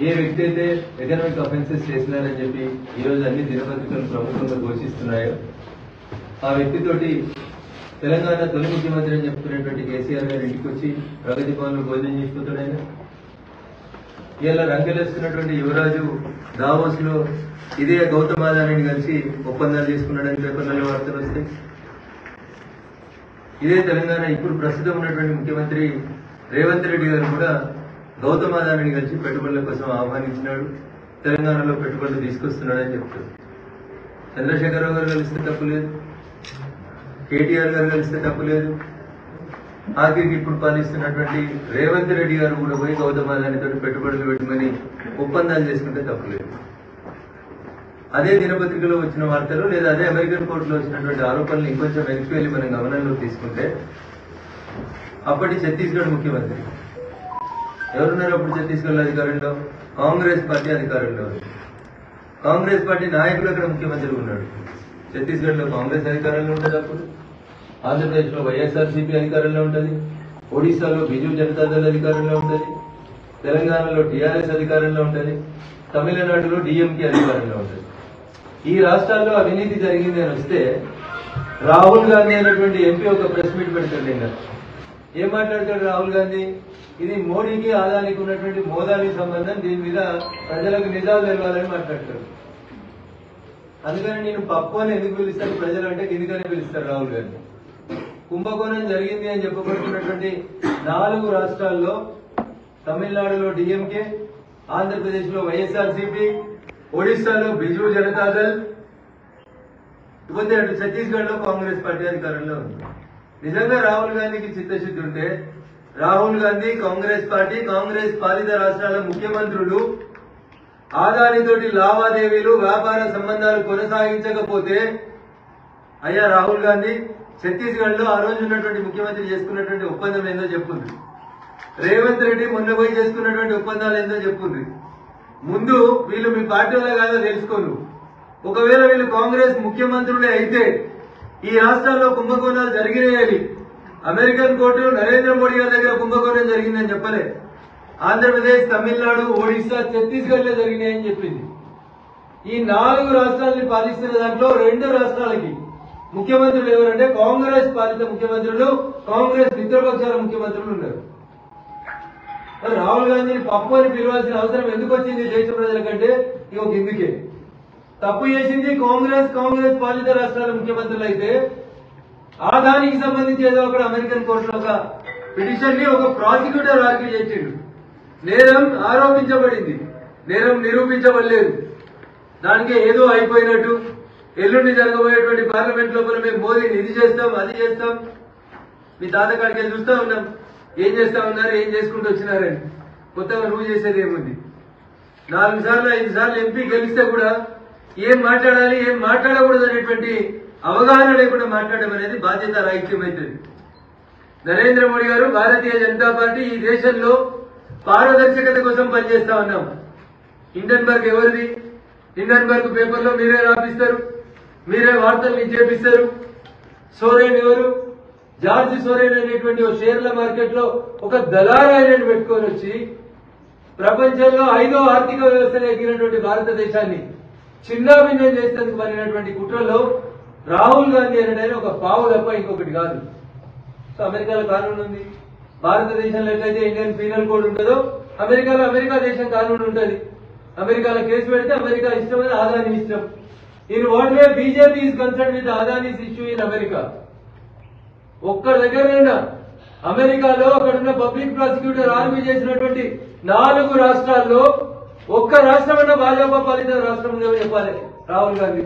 ఏ వ్యక్తి అయితే economic offences చేసినారని చెప్పి ఈ రోజు అన్ని దినపత్రికలు ప్రభుత్వంలో ఘోషిస్తున్నాయో ఆ వ్యక్తితోటి తెలంగాణ తొలి ముఖ్యమంత్రి అని చెప్తున్నటువంటి కేసీఆర్ గారి ఇంటికి వచ్చి ప్రగతి భవన్లో భోజనం చేసిపోతాడు ఆయన ఇలా రంకెలేస్తున్నటువంటి యువరాజు దావోస్ లో ఇదే గౌతమ్ అదానిని కలిసి ఒప్పందాలు చేసుకున్నాడని పేపర్లలో వార్తలు వస్తాయి ఇదే తెలంగాణ ఇప్పుడు ప్రస్తుతం ఉన్నటువంటి ముఖ్యమంత్రి రేవంత్ రెడ్డి గారు కూడా గౌతమ్ అదానిని కలిసి పెట్టుబడుల కోసం ఆహ్వానించినాడు తెలంగాణలో పెట్టుబడులు తీసుకొస్తున్నాడని చెప్తారు చంద్రశేఖరరావు గారు కలిస్తే తప్పు లేదు కేటీఆర్ గారు కలిస్తే తప్పు లేదు ఆఖరికి ఇప్పుడు పాలిస్తున్నటువంటి రేవంత్ రెడ్డి గారు కూడా పోయి గౌతమ్ అదానితో పెట్టుబడులు పెట్టమని ఒప్పందాలు చేసుకుంటే తప్పు లేదు అదే దినపత్రికలో వచ్చిన వార్తలు లేదా అదే అమెరికన్ కోర్టులో వచ్చినటువంటి ఆరోపణలు ఇంకొంచెం వెనక్కి వెళ్ళి మనం గమనంలోకి తీసుకుంటే అప్పటి ఛత్తీస్గఢ్ ముఖ్యమంత్రి ఎవరున్నారు అప్పుడు ఛత్తీస్గఢ్ అధికారంలో కాంగ్రెస్ పార్టీ అధికారంలో ఉంది. కాంగ్రెస్ పార్టీ నాయకులు అక్కడ ముఖ్యమంత్రి ఉన్నాడు ఛత్తీస్గఢ్ లో కాంగ్రెస్ అధికారంలో ఉంటుంది అప్పుడు ఆంధ్రప్రదేశ్ లో వైఎస్ఆర్సీపీ అధికారంలో ఉంటుంది ఒడిశాలో బిజు జనతాదళ్ అధికారంలో ఉంటుంది తెలంగాణలో టీఆర్ఎస్ అధికారంలో ఉంటుంది తమిళనాడులో డిఎంకే అధికారంలో ఉంటుంది ఈ రాష్ట్రాల్లో అవినీతి జరిగింది అని వస్తే రాహుల్ గాంధీ అనేటువంటి ఎంపీ ఒక ప్రెస్ మీట్ పెడతాడు నిన్న ఏం మాట్లాడతాడు రాహుల్ గాంధీ ఇది మోడీకి ఆదానికి ఉన్నటువంటి మోదానికి సంబంధం దీని మీద ప్రజలకు నిజాలు తెలవాలని మాట్లాడతాడు అందుకని నేను పప్పు అని ఎందుకు పిలుస్తాను ప్రజలు అంటే కిందికనే పిలుస్తారు రాహుల్ గాంధీ కుంభకోణం జరిగింది అని చెప్పబడుతున్నటువంటి నాలుగు రాష్ట్రాల్లో తమిళనాడులో డిఎంకే ఆంధ్రప్రదేశ్ లో వైఎస్ఆర్సీపీ ఒడిశాలో బిజు జనతాదళ్ ఇకపోతే అటు ఛత్తీస్గఢ్ లో కాంగ్రెస్ పార్టీ అధికారంలో ఉంది నిజంగా రాహుల్ గాంధీకి చిత్తశుద్ధి ఉంటే రాహుల్ గాంధీ కాంగ్రెస్ పార్టీ కాంగ్రెస్ పాలిత రాష్ట్రాల ముఖ్యమంత్రులు ఆదానితోటి లావాదేవీలు వ్యాపార సంబంధాలు కొనసాగించకపోతే అయ్యా రాహుల్ గాంధీ ఛత్తీస్గఢ్ లో ఆ రోజు ఉన్నటువంటి ముఖ్యమంత్రి చేసుకున్నటువంటి ఒప్పందం ఏందో చెప్పుంది రేవంత్ రెడ్డి మొన్న పోయి చేసుకున్నటువంటి ఒప్పందాలు ఏందో చెప్పుంది ముందు వీళ్ళు మీ పార్టీలో కాదో తెలుసుకోను ఒకవేళ వీళ్ళు కాంగ్రెస్ ముఖ్యమంత్రులే అయితే ఈ రాష్ట్రాల్లో కుంభకోణాలు జరిగినాయని అమెరికన్ కోర్టు నరేంద్ర మోడీ గారి దగ్గర కుంభకోణం జరిగిందని చెప్పలే ఆంధ్రప్రదేశ్ తమిళనాడు ఒడిశా ఛత్తీస్గఢ్ లో జరిగినాయని చెప్పింది ఈ నాలుగు రాష్ట్రాలని పాలిస్తున్న దాంట్లో రెండు రాష్ట్రాలకి ముఖ్యమంత్రులు ఎవరంటే కాంగ్రెస్ పాలిత ముఖ్యమంత్రులు కాంగ్రెస్ మిత్రపక్షాల ముఖ్యమంత్రులు ఉన్నారు మరి రాహుల్ గాంధీని పప్పు అని పిలవాల్సిన అవసరం ఎందుకు వచ్చింది దేశ ప్రజలకంటే ఇక ఇందుకే తప్పు చేసింది కాంగ్రెస్ కాంగ్రెస్ పాలిత రాష్ట్రాల ముఖ్యమంత్రులు అయితే ఆ దానికి సంబంధించి ఏదో ఒకటి అమెరికన్ కోర్టులో ఒక పిటిషన్ ని ఒక ప్రాసిక్యూటర్ ఆర్గ్యూ చేసిండు నేరం ఆరోపించబడింది నేరం నిరూపించబడలేదు దానికి ఏదో అయిపోయినట్టు ఎల్లుండి జరగబోయేటువంటి పార్లమెంట్ లోపల మేము మోదీని ఇది చేస్తాం అది చేస్తాం మీ తాత కాడికి వెళ్ళి చూస్తా ఉన్నాం ఏం చేస్తా ఉన్నారు ఏం చేసుకుంటూ వచ్చినారని కొత్తగా నువ్వు చేసేది ఏముంది నాలుగు సార్లు ఐదు సార్లు ఎంపీ గెలిస్తే కూడా ఏం మాట్లాడాలి ఏం మాట్లాడకూడదు అనేటువంటి అవగాహన లేకుండా మాట్లాడడం అనేది బాధ్యత రాహిత్యమైతుంది నరేంద్ర మోడీ గారు భారతీయ జనతా పార్టీ ఈ దేశంలో పారదర్శకత కోసం పనిచేస్తా ఉన్నాం హిండన్బర్గ్ ఎవరిది హిండన్బర్గ్ పేపర్లో మీరే రాపిస్తారు మీరే వార్తలు చేపిస్తారు సోరేన్ ఎవరు జార్జ్ సోరేన్ అనేటువంటి ఓ షేర్ల మార్కెట్ లో ఒక దళారాయణని పెట్టుకొని వచ్చి ప్రపంచంలో ఐదో ఆర్థిక వ్యవస్థను ఎగిరినటువంటి భారతదేశాన్ని చిన్నాభిన్నం చేసేందుకు పడినటువంటి కుట్రలో రాహుల్ గాంధీ అనేటైన ఒక పావు తప్ప ఇంకొకటి కాదు సో అమెరికాలో కానూన్ ఉంది భారతదేశంలో ఎట్లయితే ఇండియన్ పీనల్ కోడ్ ఉంటుందో అమెరికాలో అమెరికా దేశం కానూన్ ఉంటుంది అమెరికాలో కేసు పెడితే అమెరికా ఇష్టమైన ఆదాని ఇష్టం in what way BJP is concern with Adani's issue in America ఒక్క దగ్గరైనా అమెరికాలో అక్కడున్న పబ్లిక్ ప్రాసిక్యూటర్ ఆర్మీ చేసినటువంటి నాలుగు రాష్ట్రాల్లో ఒక్క రాష్ట్రం అన్న భాజపా పాలిత రాష్ట్రం ఉందో చెప్పాలి రాహుల్ గాంధీ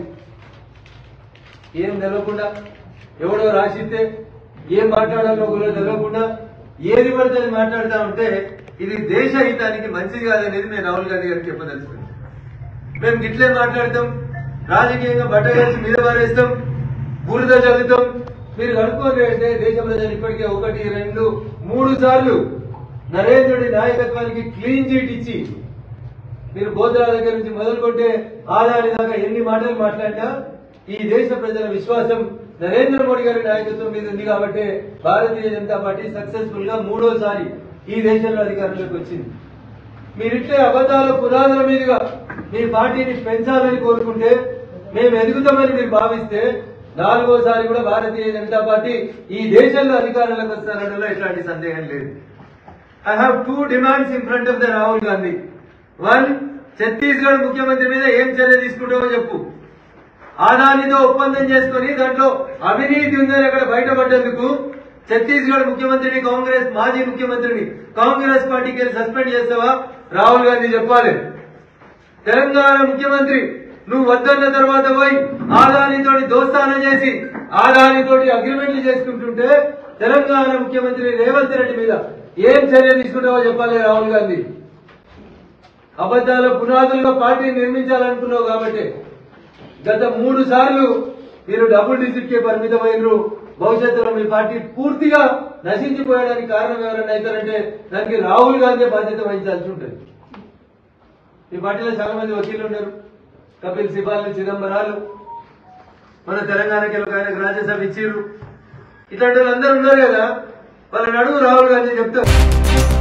ఏం తెలియకుండా ఎవడో రాసిస్తే ఏం మాట్లాడాలో కూడా తెలియకుండా ఏది పడితే అది మాట్లాడుతా ఉంటే ఇది దేశ హితానికి మంచిది కాదనేది నేను రాహుల్ గాంధీ గారికి చెప్పదలుచుకున్నాను మేము గిట్లే మాట్లాడతాం రాజకీయంగా బట్టగలిసి మీద పారేస్తాం బూడిద చదువుతాం మీరు కనుక్కోండి అంటే దేశ ప్రజలు ఇప్పటికే ఒకటి రెండు మూడు సార్లు నరేంద్రుడి నాయకత్వానికి క్లీన్ చీట్ ఇచ్చి మీరు గోద్రా దగ్గర నుంచి మొదలుకొంటే ఆదాని దాకా ఎన్ని మాటలు మాట్లాడినా ఈ దేశ ప్రజల విశ్వాసం నరేంద్ర మోడీ గారి నాయకత్వం మీద ఉంది కాబట్టి భారతీయ జనతా పార్టీ సక్సెస్ఫుల్ గా మూడోసారి ఈ దేశంలో అధికారంలోకి వచ్చింది మీరిట్లే అబద్ధాల పునాదుల మీదుగా మీ పార్టీని పెంచాలని కోరుకుంటే మేము ఎదుగుతామని మీరు భావిస్తే నాలుగోసారి కూడా భారతీయ జనతా పార్టీ ఈ దేశంలో అధికారంలోకి వస్తారనడంలో ఎట్లాంటి సందేహం లేదు I have two demands in front of the Rahul Gandhi one Chhattisgarh ముఖ్యమంత్రి మీద ఏం చర్య తీసుకుంటావో చెప్పు ఆదానితో ఒప్పందం చేసుకుని దాంట్లో అవినీతి ఉందని అక్కడ బయటపడ్డందుకు ఛత్తీస్గఢ్ ముఖ్యమంత్రిని కాంగ్రెస్ మాజీ ముఖ్యమంత్రిని కాంగ్రెస్ పార్టీకి వెళ్ళి సస్పెండ్ చేస్తావా రాహుల్ గాంధీ చెప్పాలి తెలంగాణ ముఖ్యమంత్రి నువ్వు వద్దన్న తర్వాత పోయి ఆదానితోటి దోస్తానం చేసి ఆదానితోటి అగ్రిమెంట్లు చేసుకుంటుంటే తెలంగాణ ముఖ్యమంత్రి రేవంత్ రెడ్డి మీద ఏం చర్య తీసుకుంటావో చెప్పాలి రాహుల్ గాంధీ అబద్ధాల పునాదులుగా పార్టీని నిర్మించాలనుకున్నావు కాబట్టి గత మూడు సార్లు మీరు డబుల్ డిజిట్ కే పరిమితమైనరు భవిష్యత్తులో మీ పార్టీ పూర్తిగా నశించిపోయడానికి కారణం ఎవరైనా అవుతారంటే దానికి రాహుల్ గాంధీ బాధ్యత వహించాల్సి ఉంటుంది మీ పార్టీలో చాలా మంది వకీలు ఉన్నారు కపిల్ సిబాల్ చిదంబరాలు మన తెలంగాణకి ఒక ఆయనకు రాజ్యసభ ఇచ్చిర్రు ఇట్లాంటి వాళ్ళందరూ ఉన్నారు కదా వాళ్ళని అడుగు రాహుల్ గాంధీ చెప్తారు